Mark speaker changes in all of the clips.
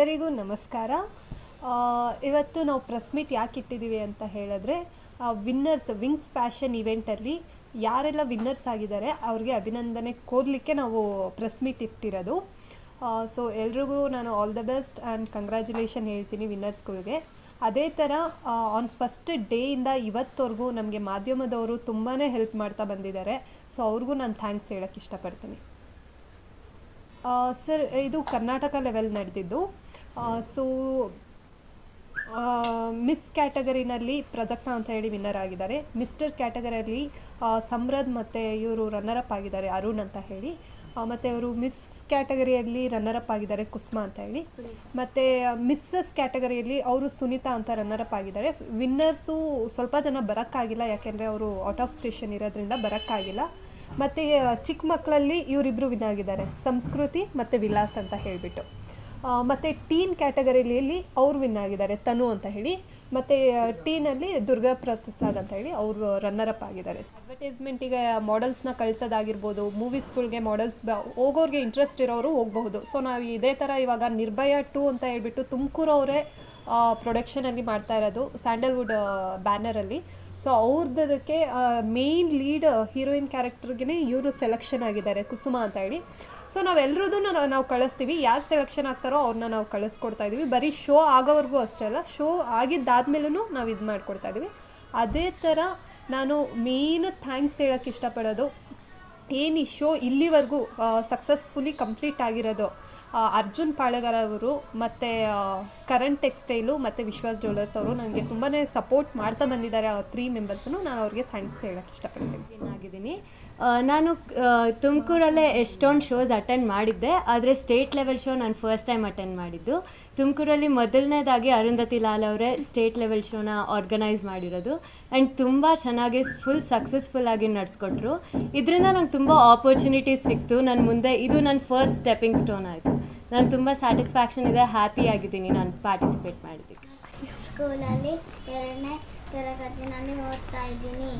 Speaker 1: ಎಲ್ಲರಿಗೂ ನಮಸ್ಕಾರ ಆ, ಇವತ್ತು ನಾವು ಪ್ರೆಸ್ ಮೀಟ್ ಯಾಕೆ ಇಟ್ಟಿದ್ದೀವಿ ಅಂತ ಹೇಳಿದ್ರೆ ವಿನ್ನರ್ಸ್ ವಿಂಗ್ಸ್ ಫ್ಯಾಷನ್ ಇವೆಂಟಲ್ಲಿ ಯಾರೆಲ್ಲ ವಿನ್ನರ್ಸ್ ಆಗಿದ್ದಾರೆ ಅವ್ರಿಗೆ ಅಭಿನಂದನೆ ಕೋರ್ಲಿಕ್ಕೆ ನಾವು ಪ್ರೆಸ್ ಮೀಟ್ ಇಟ್ಟಿರೋದು ಸೊ ಎಲ್ರಿಗೂ ನಾನು all the best and congratulation ಹೇಳ್ತೀನಿ ವಿನ್ನರ್ಸ್ಗಳಿಗೆ ಅದೇ ಥರ ಆನ್ ಫಸ್ಟ್ ಡೇಯಿಂದ ಇವತ್ತವರೆಗೂ ನಮಗೆ ಮಾಧ್ಯಮದವರು ತುಂಬಾ ಹೆಲ್ಪ್ ಮಾಡ್ತಾ ಬಂದಿದ್ದಾರೆ ಸೊ ಅವ್ರಿಗೂ ನಾನು ಥ್ಯಾಂಕ್ಸ್ ಹೇಳೋಕ್ಕೆ ಇಷ್ಟಪಡ್ತೀನಿ ಸರ್ ಇದು ಕರ್ನಾಟಕ ಲೆವೆಲ್ ನಡೆದಿದ್ದು ಸೊ ಮಿಸ್ ಕ್ಯಾಟಗರಿನಲ್ಲಿ ಪ್ರಜಕ್ತ ಅಂತ ಹೇಳಿ ವಿನ್ನರ್ ಆಗಿದ್ದಾರೆ ಮಿಸ್ಟರ್ ಕ್ಯಾಟಗರಿಯಲ್ಲಿ ಸಮ್ರದ್ ಮತ್ತು ಇವರು ರನ್ನರಪ್ ಆಗಿದ್ದಾರೆ ಅರುಣ್ ಅಂತ ಹೇಳಿ ಮತ್ತು ಅವರು ಮಿಸ್ ಕ್ಯಾಟಗರಿಯಲ್ಲಿ ರನ್ನರಪ್ ಆಗಿದ್ದಾರೆ ಕುಸ್ಮಾ ಅಂತ ಹೇಳಿ ಮತ್ತು ಮಿಸ್ಸಸ್ ಕ್ಯಾಟಗರಿಯಲ್ಲಿ ಅವರು ಸುನೀತಾ ಅಂತ ರನ್ನರಪ್ ಆಗಿದ್ದಾರೆ ವಿನ್ನರ್ಸು ಸ್ವಲ್ಪ ಜನ ಬರೋಕ್ಕಾಗಿಲ್ಲ ಯಾಕೆಂದರೆ ಅವರು ಔಟ್ ಆಫ್ ಸ್ಟೇಷನ್ ಇರೋದ್ರಿಂದ ಬರೋಕ್ಕಾಗಿಲ್ಲ ಮತ್ತು ಚಿಕ್ಕ ಮಕ್ಕಳಲ್ಲಿ ಇವರಿಬ್ಬರು ವಿನ್ ಆಗಿದ್ದಾರೆ ಸಂಸ್ಕೃತಿ ಮತ್ತು ವಿಲಾಸ್ ಅಂತ ಹೇಳಿಬಿಟ್ಟು ಮತ್ತು ಟೀನ್ ಕ್ಯಾಟಗರಿಯಲ್ಲಿ ಅವ್ರು ವಿನ್ ಆಗಿದ್ದಾರೆ ತನು ಅಂತ ಹೇಳಿ ಮತ್ತು ಟೀನಲ್ಲಿ ದುರ್ಗಾ ಪ್ರಸಾದ್ ಅಂತ ಹೇಳಿ ಅವರು ರನ್ನರಪ್ ಆಗಿದ್ದಾರೆ ಅಡ್ವರ್ಟೈಸ್ಮೆಂಟಿಗೆ ಮಾಡೆಲ್ಸ್ನ ಕಳ್ಸೋದಾಗಿರ್ಬೋದು ಮೂವೀಸ್ಗಳಿಗೆ ಮಾಡೆಲ್ಸ್ ಬ ಹೋಗೋರಿಗೆ ಇಂಟ್ರೆಸ್ಟ್ ಇರೋರು ಹೋಗಬಹುದು ಸೊ ನಾವು ಇದೇ ಥರ ಇವಾಗ ನಿರ್ಭಯ ಟೂ ಅಂತ ಹೇಳ್ಬಿಟ್ಟು ತುಮಕೂರು ಅವರೇ ಪ್ರೊಡಕ್ಷನಲ್ಲಿ ಮಾಡ್ತಾ ಇರೋದು ಸ್ಯಾಂಡಲ್ವುಡ್ ಬ್ಯಾನರಲ್ಲಿ ಸೊ ಅವ್ರದ್ದಕ್ಕೆ ಮೇಯ್ನ್ ಲೀಡ್ ಹೀರೋಯಿನ್ ಕ್ಯಾರೆಕ್ಟರ್ಗೆ ಇವರು ಸೆಲೆಕ್ಷನ್ ಆಗಿದ್ದಾರೆ ಕುಸುಮ ಅಂತ ಹೇಳಿ ಸೊ ನಾವೆಲ್ಲರದ್ದು ನಾವು ಕಳಿಸ್ತೀವಿ ಯಾರು ಸೆಲೆಕ್ಷನ್ ಆಗ್ತಾರೋ ಅವ್ರನ್ನ ನಾವು ಕಳಿಸ್ಕೊಡ್ತಾ ಇದೀವಿ ಬರೀ ಶೋ ಆಗೋವರೆಗೂ ಅಷ್ಟೇ ಅಲ್ಲ ಶೋ ಆಗಿದ್ದಾದ್ಮೇಲೂ ನಾವು ಇದು ಮಾಡ್ಕೊಡ್ತಾ ಇದೀವಿ ಅದೇ ಥರ ನಾನು ಮೇಯ್ನ್ ಥ್ಯಾಂಕ್ಸ್ ಹೇಳೋಕ್ಕೆ ಇಷ್ಟಪಡೋದು ಏನು ಈ ಶೋ ಇಲ್ಲಿವರೆಗೂ ಸಕ್ಸಸ್ಫುಲಿ ಕಂಪ್ಲೀಟ್ ಆಗಿರೋದು ಆ, ಅರ್ಜುನ್ ಪಾಳೆಗಾರ ಅವರು ಮತ್ತು ಕರಣ್ ಟೆಕ್ಸ್ಟೈಲು ಮತ್ತು ವಿಶ್ವಾಸ್ ಜ್ಯುವೆಲರ್ಸ್ ಅವರು ನನಗೆ ತುಂಬಾ ಸಪೋರ್ಟ್ ಮಾಡ್ತಾ ಬಂದಿದ್ದಾರೆ ಆ ತ್ರೀ ಮೆಂಬರ್ಸನ್ನು ನಾನು ಅವ್ರಿಗೆ ಥ್ಯಾಂಕ್ಸ್ ಹೇಳೋಕ್ಕೆ ಇಷ್ಟಪಡ್ತೀನಿ
Speaker 2: ವಿನ್ ಆಗಿದ್ದೀನಿ ಆ, ನಾನು ತುಮಕೂರಲ್ಲೇ ಎಷ್ಟೊಂದು ಶೋಸ್ ಅಟೆಂಡ್ ಮಾಡಿದ್ದೆ ಆದರೆ ಸ್ಟೇಟ್ ಲೆವೆಲ್ ಶೋ ನಾನು ಫಸ್ಟ್ ಟೈಮ್ ಅಟೆಂಡ್ ಮಾಡಿದ್ದು ತುಮಕೂರಲ್ಲಿ ಮೊದಲನೇದಾಗಿ ಅರುಂಧತಿ ಲಾಲ್ ಅವರೇ ಸ್ಟೇಟ್ ಲೆವೆಲ್ ಶೋನ ಆರ್ಗನೈಸ್ ಮಾಡಿರೋದು ಆ್ಯಂಡ್ ತುಂಬ ಚೆನ್ನಾಗಿ ಫುಲ್ ಸಕ್ಸಸ್ಫುಲ್ ಆಗಿ ನಡೆಸ್ಕೊಟ್ರು ಇದರಿಂದ ನಂಗೆ ತುಂಬ ಆಪರ್ಚುನಿಟೀಸ್ ಸಿಕ್ತು ನನ್ನ ಮುಂದೆ ಇದು ನನ್ನ ಫಸ್ಟ್ ಸ್ಟೆಪ್ಪಿಂಗ್ ಸ್ಟೋನ್ ಆಯಿತು ನಾನು ತುಂಬ ಸ್ಯಾಟಿಸ್ಫ್ಯಾಕ್ಷನ್ ಇದೆ ಹ್ಯಾಪಿ ಆಗಿದ್ದೀನಿ ನಾನು ಪಾರ್ಟಿಸಿಪೇಟ್ ಮಾಡಿದ್ದಕ್ಕೆ
Speaker 3: ಸ್ಕೂಲಲ್ಲಿ ಎರಡನೇ ತರಗತಿನಲ್ಲಿ ಓದ್ತಾ ಇದ್ದೀನಿ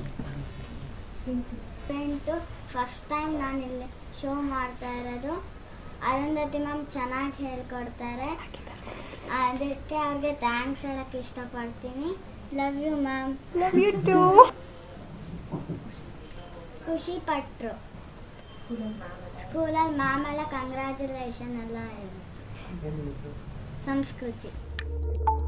Speaker 3: ಫ್ರೆಂಟು ಫಸ್ಟ್ ಟೈಮ್ ನಾನು ಇಲ್ಲಿ ಶೋ ಮಾಡ್ತಾ ಇರೋದು ಅರುಂಧತಿ ಮ್ಯಾಮ್ ಚೆನ್ನಾಗಿ ಹೇಳ್ಕೊಡ್ತಾರೆ ಅದಕ್ಕೆ ಅವ್ರಿಗೆ ಥ್ಯಾಂಕ್ಸ್ ಹೇಳಕ್ಕೆ ಇಷ್ಟಪಡ್ತೀನಿ love you ma'am
Speaker 1: love you too
Speaker 3: ಖುಷಿ ಪಟ್ಟರು ಸ್ಕೂಲಲ್ಲಿ ಮ್ಯಾಮ್ ಎಲ್ಲ ಕಂಗ್ರ್ಯಾಚುಲೇಷನ್ ಎಲ್ಲ ಹೇಳಿ ಸಂಸ್ಕೃತಿ